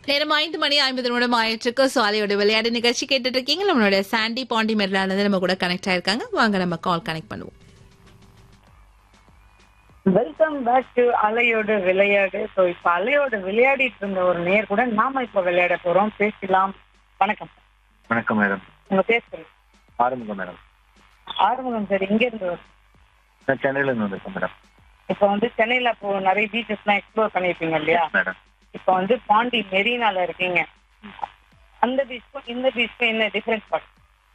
நேரம் ஐந்து மணி ஐம்பது நிமிடம் ஆயிட்டிருக்கு ஸோ அலையோட விளையாட்டு நிகழ்ச்சி கேட்டுட்டு இருக்கீங்க நம்மளோட சாண்டி பாண்டி மெர்லானது நம்ம கூட கனெக்ட் ஆயிருக்காங்க வாங்க நம்ம கால் கனெக்ட் பண்ணுவோம் வெல்கம் பேக் டு அலையோட விளையாடு ஸோ இப்போ அலையோட விளையாடிட்டு இருந்த ஒரு நேர் கூட நாம இப்போ விளையாட போறோம் பேசலாம் வணக்கம் வணக்கம் மேடம் உங்க பேர் சொல்லுங்க ஆரம்பிங்க மேடம் ஆறுமுகம் சார் இங்க இருந்து வரும் நான் சென்னையில இருந்து வந்திருக்கேன் மேடம் இப்போ வந்து சென்னையில இப்போ நிறைய பீச்சஸ்லாம் எக்ஸ்ப்ளோர் பண்ணிருப்பீங்க இல்லையா மேடம் இப்போ வந்து பாண்டி மெரினால இருக்கீங்க அந்த பீச்சுக்கும் இந்த பீச்சுக்கும் என்ன டிஃபரன்ஸ் பார்க்க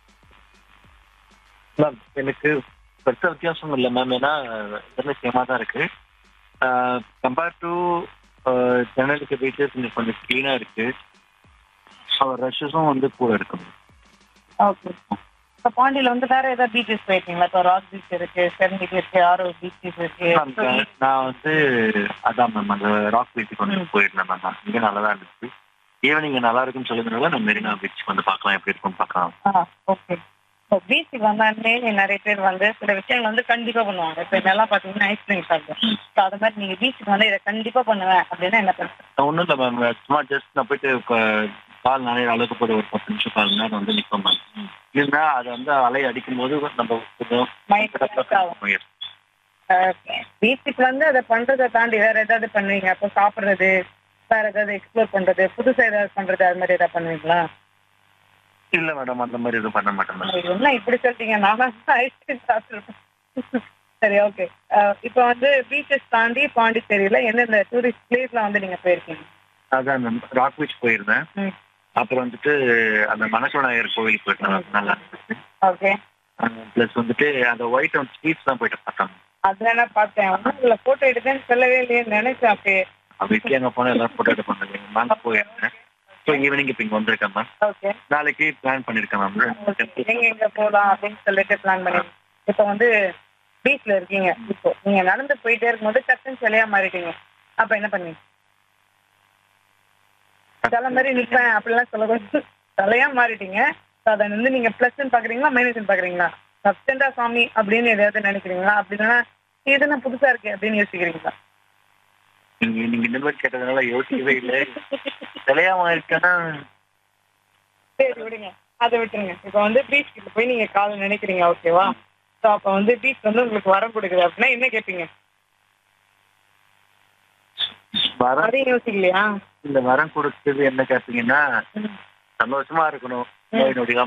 மேம் எனக்கு பெருசா வித்தியாசம் இல்லை மேம் ஏன்னா எல்லாமே சேமா தான் இருக்கு கம்பேர் டு சென்னையில் இருக்க பீச்சஸ் இன்னைக்கு கொஞ்சம் க்ளீனாக இருக்கு அவர் ரஷ்ஷஸும் வந்து கூட இருக்கு ஓகே இப்போ பாண்டியில வந்து வேற ஏதாவது பீச்சஸ் போயிருக்கீங்களா இப்போ ராக் பீச் இருக்கு செரண்டிக்கு இருக்கு ஆரோ பீச்சஸ் இருக்கு மேம் நான் வந்து அதான் மேம் அந்த ராக் பீச்சுக்கு வந்து போயிருந்தேன் மேம் இங்கே நல்லா தான் இருந்துச்சு ஈவினிங் நல்லா இருக்குன்னு சொல்லுறதுனால நான் மெரினா பீச் வந்து பார்க்கலாம் எப்படி இருக்கும்னு பார்க்கலாம் ஓகே இப்போ பீச்சுக்கு வந்தாலுமே நிறைய பேர் வந்து சில விஷயங்கள் வந்து கண்டிப்பா பண்ணுவாங்க இப்போ என்னெல்லாம் பார்த்தீங்கன்னா ஐஸ்கிரீம் சாப்பிடுவோம் ஸோ அது மாதிரி நீங்க பீச்சுக்கு வந்து இதை கண்டிப்பா பண்ணுவேன் அப்படின்னா என்ன பண்ணுறேன் நான் ஒன்றும் இல்லை மேம் சும்மா ஜஸ்ட் நான் போயிட்டு இப்போ கால் நிறைய அளவுக்கு போட்டு ஒரு பத்து நிமிஷம் கால் நேரம் வந்து நிற்போம் மேம் இல்லைன்னா அது வந்து அலை அடிக்கும் போது நம்ம கொஞ்சம் மைண்ட் ரிலாக்ஸ் ஆகும் Yes. பீச்சுக்கு வந்து அதை பண்றதை தாண்டி வேற ஏதாவது பண்ணுவீங்க அப்போ சாப்பிடுறது வேற ஏதாவது எக்ஸ்ப்ளோர் பண்றது புதுசா ஏதாவது பண்றது அது மாதிரி ஏதாவது பண்ணுவீங்களா இல்ல மேடம் அந்த மாதிரி எதுவும் பண்ண மாட்டேன் மேடம் என்ன இப்படி சொல்லிட்டீங்க நான் ஐஸ்கிரீம் சாப்பிட்டுருப்பேன் சரி ஓகே இப்போ வந்து பீச்சஸ் தாண்டி பாண்டிச்சேரியில எந்தெந்த டூரிஸ்ட் பிளேஸ்ல வந்து நீங்க போயிருக்கீங்க அதான் மேம் ராக் பீச் போயிருந்தேன் ம் அப்புறம் வந்துட்டு அந்த மணக்கநாயகர் கோவில் போயிருந்தேன் ma'am. நல்லா இருந்துச்சு ஓகே ப்ளஸ் வந்துட்டு அந்த ஒயிட் அண்ட் ஸ்வீட்ஸ் தான் போயிட்டு பார்த்தோம் அதுல என்ன பார்த்தேன் ஒன்றும் இல்லை ஃபோட்டோ எடுத்தேன்னு சொல்லவே இல்லையே நினைச்சேன் அப்படியே வீட்லயே அங்கே போனால் எல்லாரும் ஃபோட்டோ எடுப்பாங்க மேம் போயிருந்தேன் ஸோ ஈவினிங் இப்போ இங்கே வந்திருக்கேன் மேம் ஓகே நாளைக்கு பிளான் பண்ணியிருக்கேன் மேம் எங்க எங்க போகலாம் அப்படின்னு சொல்லிட்டு பிளான் பண்ணி இப்போ வந்து பீச்ல இருக்கீங்க இப்போ நீங்க நடந்து போயிட்டே இருக்கும்போது டக்குன்னு சிலையா மாறிட்டீங்க அப்ப என்ன பண்ணீங்க சில மாதிரி நிப்பேன் அப்படிலாம் சொல்லக்கூடாது சிலையா மாறிட்டீங்க So அதை வந்து நீங்க பிளஸ் பாக்குறீங்களா மைனஸ் பாக்குறீங்களா சப்ஸ்டண்டா சாமி அப்படின்னு எதையாவது நினைக்கிறீங்களா அப்படின்னா இது என்ன புதுசா இருக்கு அப்படின்னு யோசிக்கிறீங்களா நீங்க நீங்க இந்த மாதிரி கேட்டதுனால யோசிக்கவே இல்லை சிலையாம இருக்கேன்னா சரி விடுங்க அதை விட்டுருங்க இப்போ வந்து பீச் கிட்ட போய் நீங்க காலை நினைக்கிறீங்க ஓகேவா ஸோ அப்போ வந்து பீச் வந்து உங்களுக்கு வரம் கொடுக்குது அப்படின்னா என்ன கேட்பீங்க வரம் அதையும் யோசிக்கலையா இந்த வரம் கொடுத்தது என்ன கேட்டீங்கன்னா சந்தோஷமா இருக்கணும் நோய் நொடிலாம்